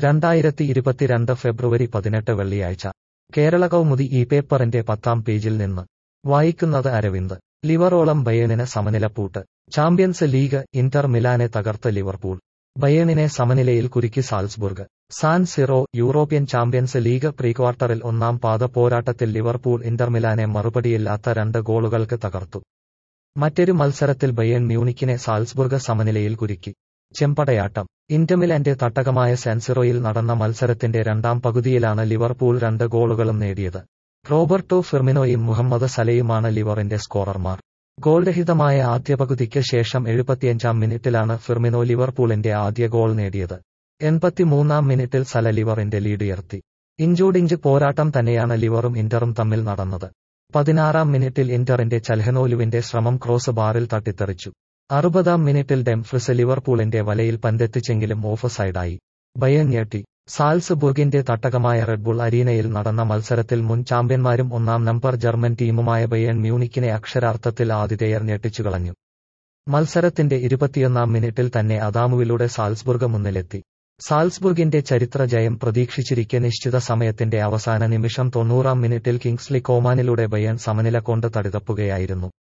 രണ്ടായിരത്തി ഇരുപത്തിരണ്ട് ഫെബ്രുവരി പതിനെട്ട് വെള്ളിയാഴ്ച കേരള കൗമുദി ഈ പേപ്പറിന്റെ പത്താം പേജിൽ നിന്ന് വായിക്കുന്നത് അരവിന്ദ് ലിവറോളം ബയേണിന് സമനിലപ്പൂട്ട് ചാമ്പ്യൻസ് ലീഗ് ഇന്റർ മിലാനെ തകർത്ത് ലിവർപൂൾ ബയേണിനെ സമനിലയിൽ കുരുക്കി Salzburg San Siro European Champions League പ്രീക്വാർട്ടറിൽ ഒന്നാം പാദ പോരാട്ടത്തിൽ ലിവർപൂൾ ഇന്റർ മിലാനെ മറുപടിയില്ലാത്ത രണ്ട് ഗോളുകൾക്ക് തകർത്തു മറ്റൊരു മത്സരത്തിൽ ബയേൺ മ്യൂണിക്കിനെ സാൽസ്ബുർഗ് സമനിലയിൽ കുരുക്കി ചെമ്പടയാട്ടം ഇന്റർമിലാന്റെ തട്ടകമായ സെൻസിറോയിൽ നടന്ന മത്സരത്തിന്റെ രണ്ടാം പകുതിയിലാണ് ലിവർപൂൾ രണ്ട് ഗോളുകളും നേടിയത് റോബർട്ടോ ഫിർമിനോയും മുഹമ്മദ് സലയുമാണ് ലിവറിന്റെ സ്കോറർമാർ ഗോൾരഹിതമായ ആദ്യ പകുതിക്ക് ശേഷം എഴുപത്തിയഞ്ചാം മിനിറ്റിലാണ് ഫിർമിനോ ലിവർപൂളിന്റെ ആദ്യ ഗോൾ നേടിയത് എൺപത്തിമൂന്നാം മിനിറ്റിൽ സല ലിവറിന്റെ ലീഡുയർത്തി ഇഞ്ചോടിഞ്ച് പോരാട്ടം തന്നെയാണ് ലിവറും ഇന്ററും തമ്മിൽ നടന്നത് പതിനാറാം മിനിറ്റിൽ ഇന്ററിന്റെ ചൽഹനോലുവിന്റെ ശ്രമം ക്രോസ് ബാറിൽ തട്ടിത്തെറിച്ചു അറുപതാം മിനിറ്റിൽ ഡെംഫ്രിസ് ലിവർപൂളിന്റെ വലയിൽ പന്തെത്തിച്ചെങ്കിലും ഓഫ് സൈഡായി ബയൻ ഞെട്ടി സാൽസ്ബുർഗിന്റെ തട്ടകമായ റെഡ്ബുൾ അരീനയിൽ നടന്ന മത്സരത്തിൽ മുൻ ചാമ്പ്യന്മാരും ഒന്നാം നമ്പർ ജർമ്മൻ ടീമുമായ ബയൺ മ്യൂണിക്കിനെ അക്ഷരാർത്ഥത്തിൽ ആതിഥേയർ ഞെട്ടിച്ചുകളഞ്ഞു മത്സരത്തിന്റെ ഇരുപത്തിയൊന്നാം മിനിറ്റിൽ തന്നെ അദാമുവിലൂടെ സാൽസ്ബുർഗ് മുന്നിലെത്തി സാൽസ്ബുർഗിന്റെ ചരിത്ര ജയം പ്രതീക്ഷിച്ചിരിക്കെ നിശ്ചിത സമയത്തിന്റെ അവസാന നിമിഷം തൊണ്ണൂറാം മിനിറ്റിൽ കിങ്സ്ലി കോമാനിലൂടെ ബയൺ സമനില കൊണ്ട് തടിതപ്പുകയായിരുന്നു